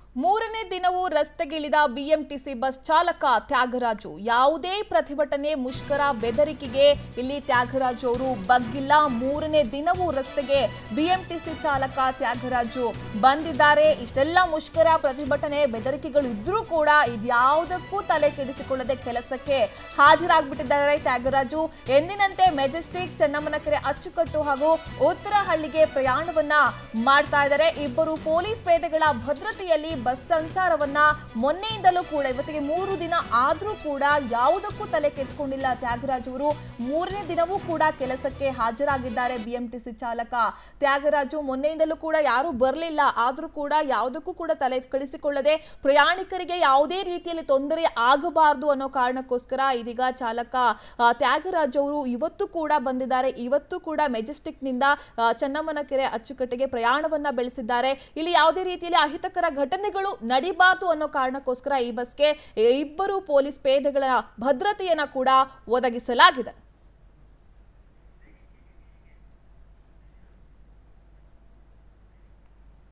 ಮೂರನೇ ದಿನವೂ ರಸ್ತೆಗಿಳಿದ BMTC bus ಚಾಲಕ ತ್ಯಾಗರಾಜು ಯಾವುದೇ ಪ್ರತಿಭಟನೆ ಮುಷ್ಕರ ಬೆದರಿಕೆಗೆ ಇಲ್ಲಿ ತ್ಯಾಗರಾಜು ಅವರು ಬಗ್ಗಿಲ್ಲ ಮೂರನೇ ದಿನವೂ ರಸ್ತೆಗೆ ಬಿಎಂಟಿಸಿ ಚಾಲಕ ತ್ಯಾಗರಾಜು ಬಂದಿದ್ದಾರೆ ಇಷ್ಟೆಲ್ಲ ಮುಷ್ಕರ ಪ್ರತಿಭಟನೆ ಬೆದರಿಕೆಗಳು ಇದ್ರೂ ಕೂಡ ಇದ್ಯಾವುದಕ್ಕೂ ತಲೆ ಕೆಡಿಸಿಕೊಳ್ಳದೆ ಕೆಲಸಕ್ಕೆ ಹಾಜರಾಗ್ಬಿಟ್ಟಿದ್ದಾರೆ ತ್ಯಾಗರಾಜು ಎಂದಿನಂತೆ ಮೆಜೆಸ್ಟಿಕ್ ಚೆನ್ನಮ್ಮನಕೆರೆ ಅಚ್ಚುಕಟ್ಟು ಹಾಗೂ ಉತ್ತರಹಳ್ಳಿಗೆ ಪ್ರಯಾಣವನ್ನ ಮಾಡ್ತಾ ಇದ್ದಾರೆ ಇಬ್ಬರು ಪೊಲೀಸ್ ಪೇದೆಗಳ ಭದ್ರತೆಯಲ್ಲಿ ಬಸ್ ಸಂಚಾರವನ್ನ ಮೊನ್ನೆಯಿಂದಲೂ ಕೂಡ ಇವತ್ತಿಗೆ ಮೂರು ದಿನ ಆದ್ರೂ ಕೂಡ ಯಾವುದಕ್ಕೂ ತಲೆ ಕೆಡಿಸ್ಕೊಂಡಿಲ್ಲ ತ್ಯಾಗರಾಜ್ ಅವರು ಮೂರನೇ ದಿನವೂ ಕೂಡ ಕೆಲಸಕ್ಕೆ ಹಾಜರಾಗಿದ್ದಾರೆ ಬಿಎಂಟಿಸಿ ಚಾಲಕ ತ್ಯಾಗರಾಜು ಮೊನ್ನೆಯಿಂದಲೂ ಕೂಡ ಯಾರು ಬರಲಿಲ್ಲ ಆದ್ರೂ ಕೂಡ ಯಾವುದಕ್ಕೂ ಕೂಡ ತಲೆ ಕೆಡಿಸಿಕೊಳ್ಳದೆ ಪ್ರಯಾಣಿಕರಿಗೆ ಯಾವುದೇ ರೀತಿಯಲ್ಲಿ ತೊಂದರೆ ಆಗಬಾರದು ಅನ್ನೋ ಕಾರಣಕ್ಕೋಸ್ಕರ ಇದೀಗ ಚಾಲಕ ಆ, ತ್ಯಾಗರಾಜ್ ಅವರು ಇವತ್ತು ಕೂಡ ಬಂದಿದ್ದಾರೆ ಇವತ್ತು ಕೂಡ ಮೆಜೆಸ್ಟಿಕ್ನಿಂದ ಆ, ಚೆನ್ನಮ್ಮನಕೆರೆ ಅಚ್ಚುಕಟ್ಟೆಗೆ ಪ್ರಯಾಣವನ್ನ ಬೆಳೆಸಿದ್ದಾರೆ ಇಲ್ಲಿ ಯಾವುದೇ ರೀತಿಯಲ್ಲಿ ಅಹಿತಕರ ಘಟನೆಗಳು ನಡಿಬಾರದು ಅನ್ನೋ ಕಾರಣಕ್ಕೋಸ್ಕರ ಈ ಬಸ್ಗೆ ಇಬ್ಬರು ಪೊಲೀಸ್ ಪೇದೆಗಳ ಭದ್ರತೆಯನ್ನ ಕೂಡ ಒದಗಿಸಲಾಗಿದೆ